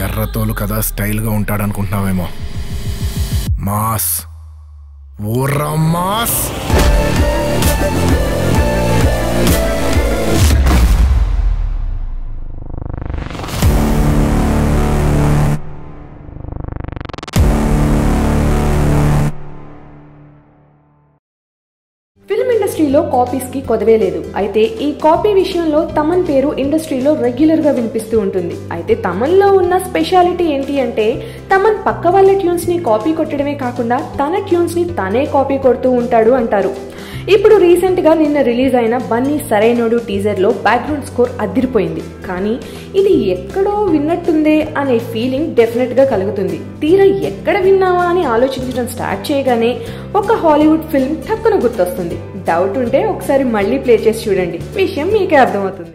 ఎర్రతోలు కదా స్టైల్గా ఉంటాడనుకుంటున్నావేమో మాస్ ఊర్రా మాస్ ఫిల్మ్ ఇండస్ట్రీలో కాపీస్ కి కొదవే లేదు అయితే ఈ కాపీ విషయంలో తమన్ పేరు ఇండస్ట్రీలో రెగ్యులర్ గా వినిపిస్తూ ఉంటుంది అయితే తమన్లో ఉన్న స్పెషాలిటీ ఏంటి అంటే తమన్ పక్క వాళ్ళ ట్యూన్స్ ని కాపీ కొట్టడమే కాకుండా తన ట్యూన్స్ ని తనే కాపీ కొడుతూ ఉంటాడు అంటారు ఇప్పుడు రీసెంట్ గా నిన్న రిలీజ్ అయిన బన్నీ సరైనోడు టీజర్ లో బ్యాక్గ్రౌండ్ స్కోర్ అదిరిపోయింది కానీ ఇది ఎక్కడో విన్నట్టుందే అనే ఫీలింగ్ డెఫినెట్ గా కలుగుతుంది తీరా ఎక్కడ విన్నావా అని ఆలోచించడం స్టార్ట్ చేయగానే ఒక హాలీవుడ్ ఫిల్మ్ టక్కున గుర్తొస్తుంది డౌట్ ఉంటే ఒకసారి మళ్ళీ ప్లే చేసి చూడండి విషయం మీకే అర్థమవుతుంది